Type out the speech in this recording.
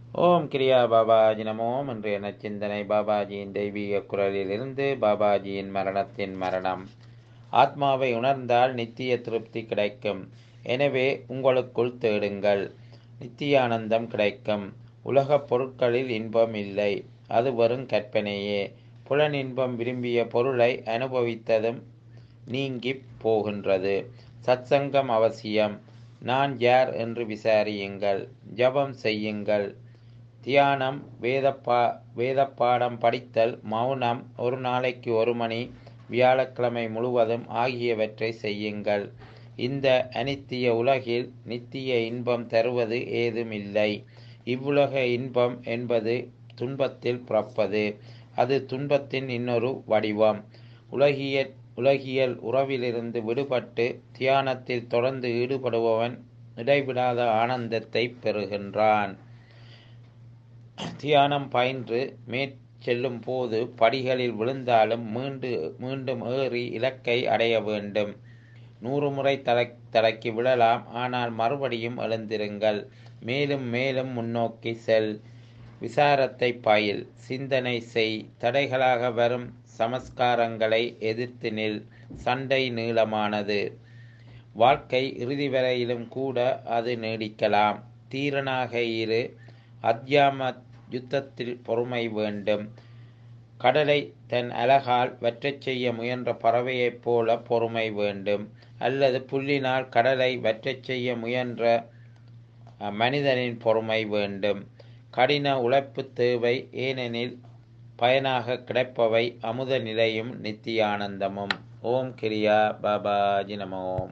ஓம் கிரியா பாபாஜி நமோம் இன்றைய நச்சிந்தனை பாபாஜியின் தெய்வீக குரலிலிருந்து பாபாஜியின் மரணத்தின் மரணம் ஆத்மாவை உணர்ந்தால் நித்திய திருப்தி கிடைக்கும் எனவே உங்களுக்குள் தேடுங்கள் நித்தியானந்தம் கிடைக்கும் உலகப் பொருட்களில் இன்பம் இல்லை அது வெறும் கற்பனையே புலன் இன்பம் விரும்பிய பொருளை அனுபவித்ததும் நீங்கிப் போகின்றது சத்சங்கம் அவசியம் நான் யார் என்று விசாரியுங்கள் ஜபம் செய்யுங்கள் தியானம் வேதப்பா வேதப்பாடம் படித்தல் மௌனம் ஒரு நாளைக்கு ஒரு மணி வியாழக்கிழமை முழுவதும் ஆகியவற்றை செய்யுங்கள் இந்த அனித்திய உலகில் நித்திய இன்பம் தருவது ஏதுமில்லை இவ்வுலக இன்பம் என்பது துன்பத்தில் பிறப்பது அது துன்பத்தின் இன்னொரு வடிவம் உலகிய உலகியல் உறவிலிருந்து விடுபட்டு தியானத்தில் தொடர்ந்து ஈடுபடுபவன் இடைவிடாத ஆனந்தத்தை பெறுகின்றான் தியானம் பயின்று மேற்செல்லும் போது படிகளில் விழுந்தாலும் மீண்டு மீண்டும் ஏறி இலக்கை அடைய வேண்டும் நூறு முறை தலை தலைக்கு விழலாம் ஆனால் மறுபடியும் எழுந்திருங்கள் மேலும் மேலும் முன்னோக்கி செல் விசாரத்தை பயில் சிந்தனை செய் தடைகளாக வரும் சமஸ்காரங்களை எதிர்த்து நில் சண்டை நீளமானது வாழ்க்கை இறுதி வரையிலும் கூட அது நீடிக்கலாம் தீரனாக இரு அத்தியாம யுத்தத்தில் பொறுமை வேண்டும் கடலை தன் அழகால் வற்றச் செய்ய முயன்ற பறவையைப் போல பொறுமை வேண்டும் அல்லது புல்லினால் கடலை வற்றச் செய்ய முயன்ற மனிதனின் பொறுமை வேண்டும் கடின உழைப்பு தேவை ஏனெனில் பயனாக கிடைப்பவை அமுத நிலையும் நித்தியானந்தமும் ஓம் கிரியா பாபாஜி நமோம்